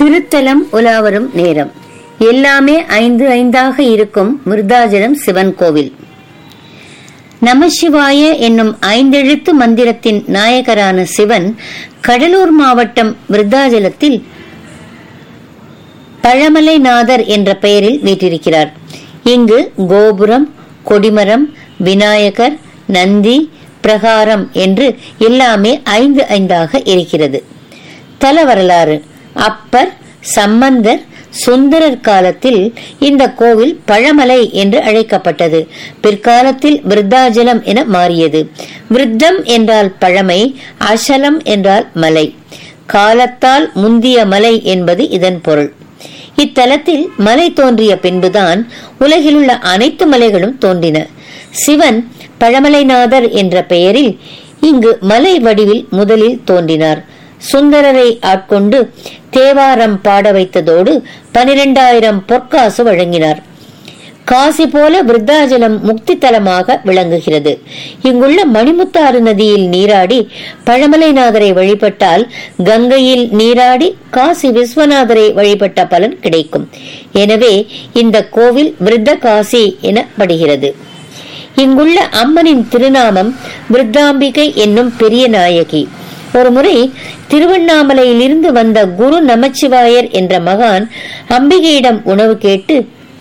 திருத்தலம் உலாவரும் நேரம் எல்லாமே ஐந்து ஐந்தாக இருக்கும் விருத்தாஜலம் சிவன் கோவில் நமசிவாய என்னும் ஐந்தெழுத்து மந்திரத்தின் நாயகரான சிவன் கடலூர் மாவட்டம் விருத்தாஜலத்தில் பழமலைநாதர் என்ற பெயரில் வீற்றிருக்கிறார் இங்கு கோபுரம் கொடிமரம் விநாயகர் நந்தி பிரகாரம் என்று எல்லாமே ஐந்து ஐந்தாக இருக்கிறது தல வரலாறு அப்பர் சம்பந்தர் சுந்தரர் காலத்தில் இந்த கோவில் பழமலை என்று அழைக்கப்பட்டது பிற்காலத்தில் விருத்தாஜலம் என மாறியது விருத்தம் என்றால் பழமை அசலம் என்றால் மலை காலத்தால் முந்திய மலை என்பது இதன் பொருள் இத்தலத்தில் மலை தோன்றிய பின்புதான் உலகிலுள்ள அனைத்து மலைகளும் தோன்றின சிவன் பழமலைநாதர் என்ற பெயரில் இங்கு மலை வடிவில் முதலில் தோன்றினார் சுந்தரரை ஆட்கொண்டு தேவாரம் பாட வைத்ததோடு பனிரெண்டாயிரம் பொற்காசு வழங்கினார் காசி போல விருத்தாஜலம் முக்தி தலமாக விளங்குகிறது இங்குள்ள மணிமுத்தாறு நதியில் நீராடி பழமலைநாதரை வழிபட்டால் கங்கையில் நீராடி காசி விஸ்வநாதரை வழிபட்ட பலன் கிடைக்கும் எனவே இந்த கோவில் விருத்த காசி எனப்படுகிறது இங்குள்ள அம்மனின் திருநாமம் விருத்தாம்பிகை என்னும் பெரிய நாயகி ஒருமுறை திருவண்ணாமலையிலிருந்து வந்த குரு நமச்சிவாயர் என்ற மகான் அம்பிகையிடம் உணவு கேட்டு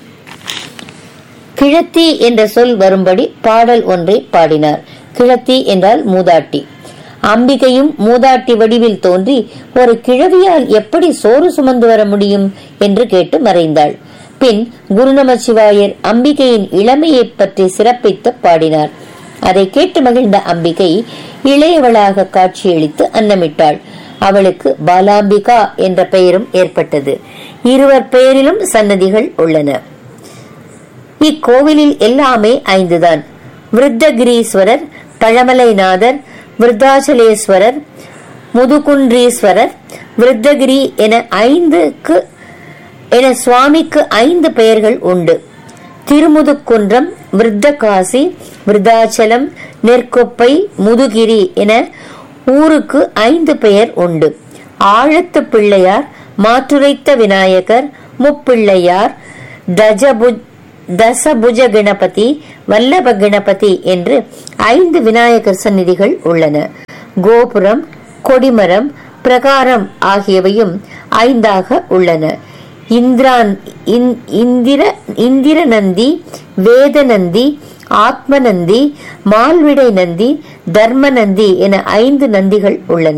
கிழத்தி என்ற சொல் வரும்படி பாடல் ஒன்றை பாடினார் கிழத்தி என்றால் மூதாட்டி அம்பிகையும் மூதாட்டி வடிவில் தோன்றி ஒரு கிழவியால் எப்படி சோறு சுமந்து வர முடியும் என்று கேட்டு மறைந்தாள் பின் குருநமசிவாயர் அம்பிகையின் இளமையை பற்றி சிறப்பித்து பாடினார் அதை கேட்டு மகிழ்ந்த அம்பிகை இளையவளாக காட்சியளித்து அன்னமிட்டாள் அவளுக்கு பாலாம்பிகா என்ற பெயரும் ஏற்பட்டது இருவர் பெயரிலும் சன்னதிகள் உள்ளன இக்கோவிலில் எல்லாமே ஐந்துதான் விருத்தகிரீஸ்வரர் பழமலைநாதர் விருத்தாச்சலேஸ்வரர் முதுகுன்றீஸ்வரர் விருத்தகிரி என ஐந்துக்கு என சுவாமிக்கு ஐந்து பெயர்கள் உண்டு திருமுதுக்குன்றம் விருத்தகாசி விருத்தாச்சலம் நெற்கொப்பை முதுகிரி என ஊருக்கு ஐந்து பெயர் உண்டு ஆழத்து பிள்ளையார் மாற்றுரைத்த விநாயகர் முப்பிள்ளையார் தஜபுஜ் தசபுஜ கணபதி வல்லப கணபதி என்று ஐந்து விநாயகர் சந்நிதிகள் உள்ளன கோபுரம் கொடிமரம் பிரகாரம் ஆகியவையும் ஐந்தாக உள்ளன இந்திரான் இந்திர இந்திர நந்தி வேத நந்தி ஆத்ம நந்தி மால்விடை நந்தி தர்ம நந்தி என ஐந்து நந்திகள் உள்ளன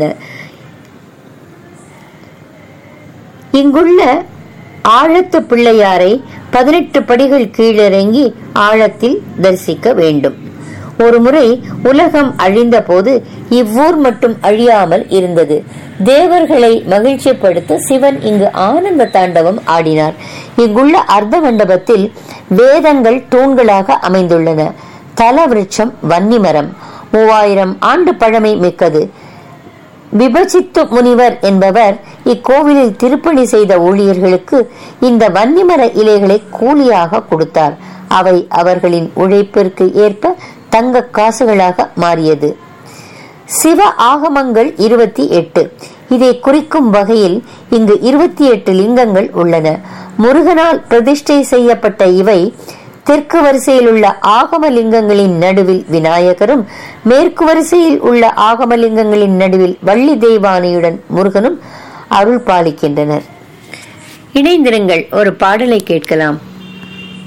இங்குள்ள ஆழத்து பிள்ளையாரை பதினெட்டு படிகள் கீழிறங்கி ஆழத்தில் தரிசிக்க வேண்டும் ஒருமுறை உலகம் அழிந்த போது இவ்வூர் மட்டும் அழியாமல் இருந்தது தேவர்களை மகிழ்ச்சிப்படுத்த சிவன் இங்கு ஆனந்த தாண்டவம் ஆடினார் இங்குள்ள அர்த்த மண்டபத்தில் வேதங்கள் தூண்களாக அமைந்துள்ளன தல விருட்சம் வன்னிமரம் மூவாயிரம் ஆண்டு பழமை மிக்கது விபஜித்து முனிவர் என்பவர் இக்கோவிலில் திருப்பணி செய்த ஊழியர்களுக்கு இந்த வன்னிமர இலைகளை கூலியாக கொடுத்தார் அவை அவர்களின் உழைப்பிற்கு ஏற்ப தங்க காசுகளாக மாறியது சிவ ஆகமங்கள் இருபத்தி எட்டு இதை குறிக்கும் வகையில் இங்கு இருபத்தி எட்டு லிங்கங்கள் உள்ளன முருகனால் பிரதிஷ்டை செய்யப்பட்ட இவை தெற்கு வரிசையில் உள்ள ஆகம லிங்கங்களின் நடுவில் விநாயகரும் மேற்கு வரிசையில் உள்ள ஆகம லிங்கங்களின் நடுவில் வள்ளி தெய்வானையுடன் முருகனும் அருள் பாலிக்கின்றனர் இணைந்திருங்கள் ஒரு பாடலை கேட்கலாம்